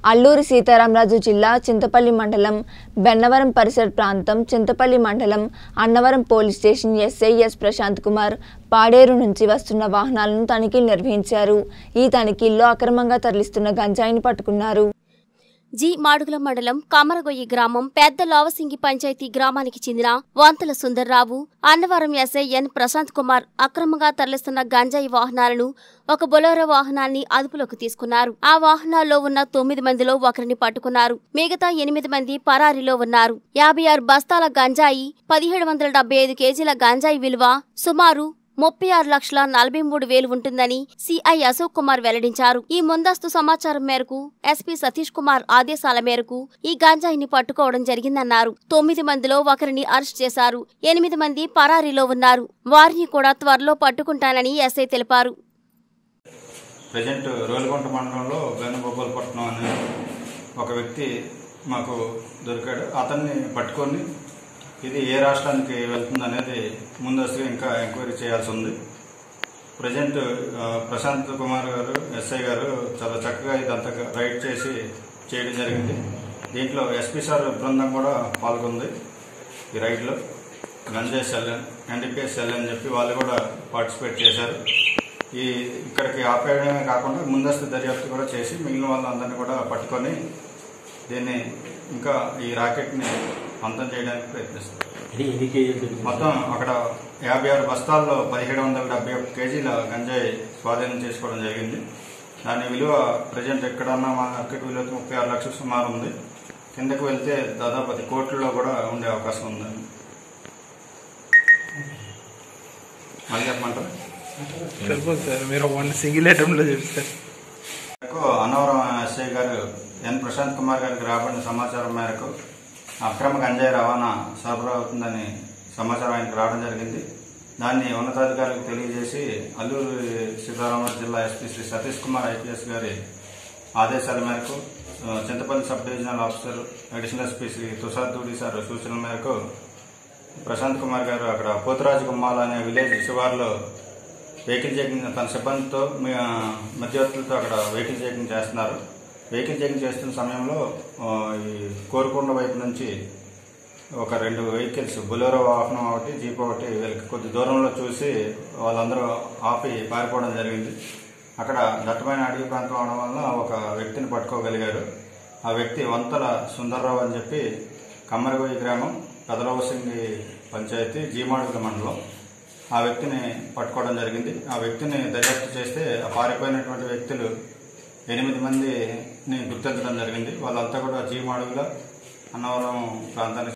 అల్లూరి సీతారామరాజు జిల్లా చింతపల్లి మండలం బెన్నవరం పరిసర ప్రాంతం చింతపల్లి మండలం Annavaram police station SI S Prashanth Kumar Paderu నుంచి వస్తున్న వాహనాలను తనిఖీలు నిర్వహించారు ఈ తనిఖీల్లో అక్రమంగా తరలిస్తున్న గంజాయిని పట్టుకున్నారు జి మాడుగుల మండలం కామరగొయ్యి గ్రామం పెద్ద లోవసింగి పంచాయతీ గ్రామానికి చెందిన వంతల సుందర్రావు అన్నవరం ఎస్ఐ ఎన్ ప్రశాంత్ కుమార్ అక్రమంగా తరలిస్తున్న గంజాయి వాహనాలను ఒక బొలోరో వాహనాన్ని అదుపులోకి తీసుకున్నారు ఆ వాహనాల్లో ఉన్న తొమ్మిది మందిలో ఒకరిని పట్టుకున్నారు మిగతా ఎనిమిది మంది పరారీలో ఉన్నారు యాభై ఆరు బస్తాల గంజాయి పదిహేడు వందల డెబ్బై ఐదు కేజీల గంజాయి విలువ సుమారు ముప్పై ఆరు లక్షల నలభై మూడు వేలు ఉంటుందని సిఐ అశోక్ కుమార్ వెల్లడించారు ఈ ముందస్తు సమాచారం మేరకు ఎస్పీ సతీష్ కుమార్ ఆదేశాల మేరకు ఈ గాంజాయిని పట్టుకోవడం జరిగిందన్నారు తొమ్మిది మందిలో ఒకరిని అరెస్ట్ చేశారు ఎనిమిది మంది పరారీలో ఉన్నారు వారిని కూడా త్వరలో పట్టుకుంటానని ఎస్ఐ తెలిపారు ప్రజెంట్ రోలుగుంట మండలంలో బెన్నబొబ్బలపట్నం అనే ఒక వ్యక్తి మాకు దొరికాడు అతన్ని పట్టుకొని ఇది ఏ రాష్ట్రానికి వెళ్తుంది అనేది ముందస్తుగా ఇంకా ఎంక్వైరీ చేయాల్సి ఉంది ప్రజెంట్ ఆ, ప్రశాంత్ కుమార్ గారు ఎస్ఐ గారు చాలా చక్కగా ఇదంతా రైడ్ చేసి చేయడం జరిగింది దీంట్లో ఎస్పీ సార్ బృందం కూడా పాల్గొంది ఈ రైడ్లో గంజాయి సెల్ ఎన్డీపీఎస్ సెల్ అని చెప్పి వాళ్ళు కూడా పార్టిసిపేట్ చేశారు ఈ ఇక్కడికి ఆపేయడమే కాకుండా ముందస్తు దర్యాప్తు కూడా చేసి మిగిలిన వాళ్ళందరినీ కూడా పట్టుకొని దీన్ని ఇంకా ఈ రాకెట్ని అంతం చేయడానికి ప్రయత్నిస్తారు ఎన్ని ఎన్ని కేజీలు దొరికింది? మొత్తం అక్కడ యాభై ఆరు బస్తాల్లో పదిహేడు వందల డెబ్బై ఒక్క కేజీల గంజాయి స్వాధీనం చేసుకోవడం జరిగింది దాని విలువ ప్రజెంట్ ఎక్కడన్నా మార్కెట్ విలువ ముప్పై ఆరు లక్షల సుమారు ఉంది కిందకు వెళ్తే దాదాపు పది కోట్లలో కూడా ఉండే అవకాశం ఉందండి మళ్ళీ చెప్పమంటారు సరిపోదు సార్ మీరు వన్ సింగిల్ ఐటెంలో చెప్తారు మేరకు అన్నవరం ఎస్ఐ గారు ఎన్ ప్రశాంత్ కుమార్ గారికి రాబడిన సమాచారం మేరకు అక్రమ గంజాయి రవాణా సరఫరా అవుతుందని సమాచారం ఆయనకు రావడం జరిగింది దాన్ని ఉన్నతాధికారులకు తెలియజేసి అల్లూరు సీతారామరాజు జిల్లా ఎస్పీ శ్రీ సతీష్ కుమార్ ఐపీఎస్ గారి ఆదేశాల మేరకు ఆ, Chintapalli sub divisional officer additional SP Shri Tushar Dudi sir సూచనల మేరకు ప్రశాంత్ కుమార్ గారు అక్కడ పోతురాజు గుమ్మాల అనే విలేజ్ శివార్లో వెహికల్ చెకింగ్ తన సిబ్బందితో మీ- మధ్యవర్తులతో అక్కడ వెహికల్ చెకింగ్ చేస్తున్నారు వెహికల్ చెకింగ్ చేస్తున్న సమయంలో ఆ, ఈ కోరుకొండ వైపు నుంచి ఒక రెండు వెహికల్స్ బొలెరో వాహనం ఒకటి జీప్ ఒకటి వీళ్ళకి కొద్ది దూరంలో చూసి వాళ్ళందరూ ఆపి పారిపోవడం జరిగింది అక్కడ దట్టమైన అడవి ప్రాంతం అవడం వల్ల ఒక వ్యక్తిని పట్టుకోగలిగారు ఆ వ్యక్తి వంతల సుందర్రావు అని చెప్పి కమ్మరగొయ్యి గ్రామం పెదలవసింగి పంచాయతీ జీమాడుగుల మండలం ఆ వ్యక్తిని పట్టుకోవడం జరిగింది ఆ వ్యక్తిని దర్యాప్తు చేస్తే ఆ పారిపోయినటువంటి వ్యక్తులు ఎనిమిది మందిని గుర్తించడం జరిగింది వాళ్ళంతా కూడా జీమాడుగుల అన్నవరం ప్రాంతానికి